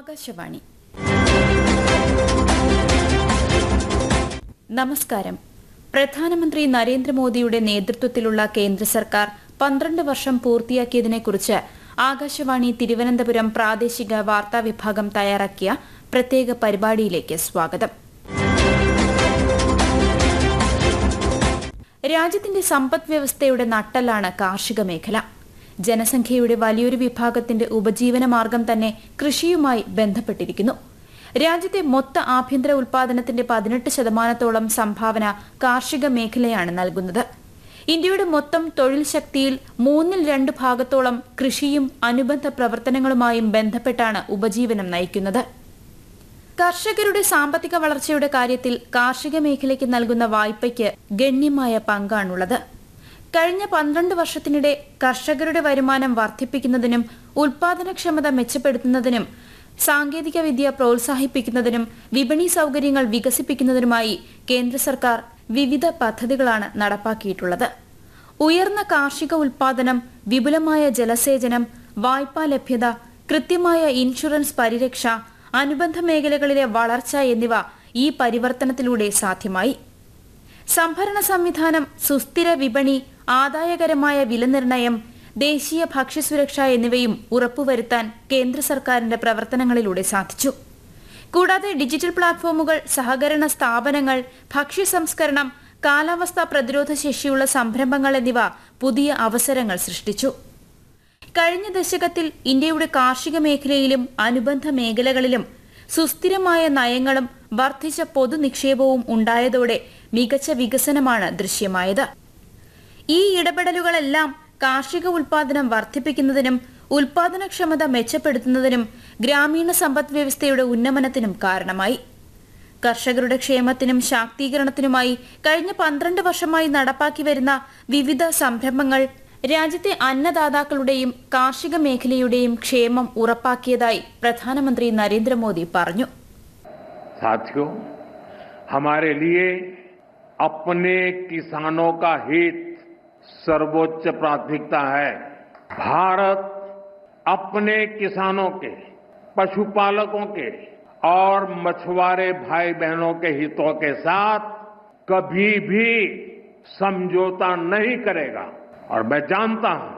ആകാശവാണി നമസ്കാരം പ്രധാനമന്ത്രി നരേന്ദ്രമോദിയുടെ നേതൃത്വത്തിലുള്ള കേന്ദ്ര സർക്കാർ പന്ത്രണ്ട് വർഷം പൂർത്തിയാക്കിയതിനെക്കുറിച്ച് ആകാശവാണി തിരുവനന്തപുരം പ്രാദേശിക വാർത്താ വിഭാഗം തയ്യാറാക്കിയ പ്രത്യേക പരിപാടിയിലേക്ക് സ്വാഗതം രാജ്യത്തിന്റെ സമ്പദ് വ്യവസ്ഥയുടെ നട്ടെല്ലാണ് കാർഷിക മേഖല ജനസംഖ്യയുടെ വലിയൊരു വിഭാഗത്തിന്റെ ഉപജീവന മാർഗം തന്നെ കൃഷിയുമായി ബന്ധപ്പെട്ടിരിക്കുന്നു രാജ്യത്തെ മൊത്ത ആഭ്യന്തര ഉൽപാദനത്തിന്റെ പതിനെട്ട് ശതമാനത്തോളം സംഭാവന കാർഷിക മേഖലയാണ് നൽകുന്നത് ഇന്ത്യയുടെ മൊത്തം തൊഴിൽ ശക്തിയിൽ മൂന്നിൽ രണ്ട് ഭാഗത്തോളം കൃഷിയും അനുബന്ധ പ്രവർത്തനങ്ങളുമായും ബന്ധപ്പെട്ടാണ് ഉപജീവനം നയിക്കുന്നത് കർഷകരുടെ സാമ്പത്തിക വളർച്ചയുടെ കാര്യത്തിൽ കാർഷിക മേഖലയ്ക്ക് നൽകുന്ന വായ്പയ്ക്ക് ഗണ്യമായ പങ്കാണുള്ളത് കഴിഞ്ഞ പന്ത്രണ്ട് വർഷത്തിനിടെ കർഷകരുടെ വരുമാനം വർദ്ധിപ്പിക്കുന്നതിനും ഉൽപാദനക്ഷമത മെച്ചപ്പെടുത്തുന്നതിനും സാങ്കേതിക വിദ്യ പ്രോത്സാഹിപ്പിക്കുന്നതിനും വിപണി സൗകര്യങ്ങൾ വികസിപ്പിക്കുന്നതിനുമായി കേന്ദ്ര സർക്കാർ വിവിധ പദ്ധതികളാണ് നടപ്പാക്കിയിട്ടുള്ളത് ഉയർന്ന കാർഷിക ഉൽപാദനം വിപുലമായ ജലസേചനം വായ്പാ ലഭ്യത കൃത്യമായ ഇൻഷുറൻസ് പരിരക്ഷ അനുബന്ധ മേഖലകളിലെ വളർച്ച എന്നിവ ഈ പരിവർത്തനത്തിലൂടെ സാധ്യമായി സംഭരണ സംവിധാനം സുസ്ഥിര വിപണി ആദായകരമായ വിലനിർണ്ണയം ദേശീയ ഭക്ഷ്യസുരക്ഷ എന്നിവയും ഉറപ്പുവരുത്താൻ കേന്ദ്ര സർക്കാരിന്റെ പ്രവർത്തനങ്ങളിലൂടെ സാധിച്ചു കൂടാതെ ഡിജിറ്റൽ പ്ലാറ്റ്ഫോമുകൾ സഹകരണ സ്ഥാപനങ്ങൾ ഭക്ഷ്യ സംസ്കരണം കാലാവസ്ഥാ പ്രതിരോധ ശേഷിയുള്ള സംരംഭങ്ങൾ എന്നിവ പുതിയ അവസരങ്ങൾ സൃഷ്ടിച്ചു കഴിഞ്ഞ ദശകത്തിൽ ഇന്ത്യയുടെ കാർഷിക മേഖലയിലും അനുബന്ധ മേഖലകളിലും സുസ്ഥിരമായ നയങ്ങളും വർദ്ധിച്ച പൊതുനിക്ഷേപവും ഉണ്ടായതോടെ മികച്ച വികസനമാണ് ദൃശ്യമായത് ഈ ഇടപെടലുകളെല്ലാം കാർഷിക ഉൽപാദനം വർദ്ധിപ്പിക്കുന്നതിനും ഉൽപാദനക്ഷമത മെച്ചപ്പെടുത്തുന്നതിനും ഗ്രാമീണ സമ്പദ് വ്യവസ്ഥയുടെ ഉന്നമനത്തിനും കാരണമായി കർഷകരുടെ ക്ഷേമത്തിനും ശാക്തീകരണത്തിനുമായി കഴിഞ്ഞ പന്ത്രണ്ട് വർഷമായി നടപ്പാക്കി വരുന്ന വിവിധ സംരംഭങ്ങൾ രാജ്യത്തെ അന്നദാതാക്കളുടെയും കാർഷിക മേഖലയുടെയും ക്ഷേമം ഉറപ്പാക്കിയതായി പ്രധാനമന്ത്രി നരേന്ദ്രമോദി പറഞ്ഞു साथियों हमारे लिए अपने किसानों का हित सर्वोच्च प्राथमिकता है भारत अपने किसानों के पशुपालकों के और मछुआरे भाई बहनों के हितों के साथ कभी भी समझौता नहीं करेगा और मैं जानता हूं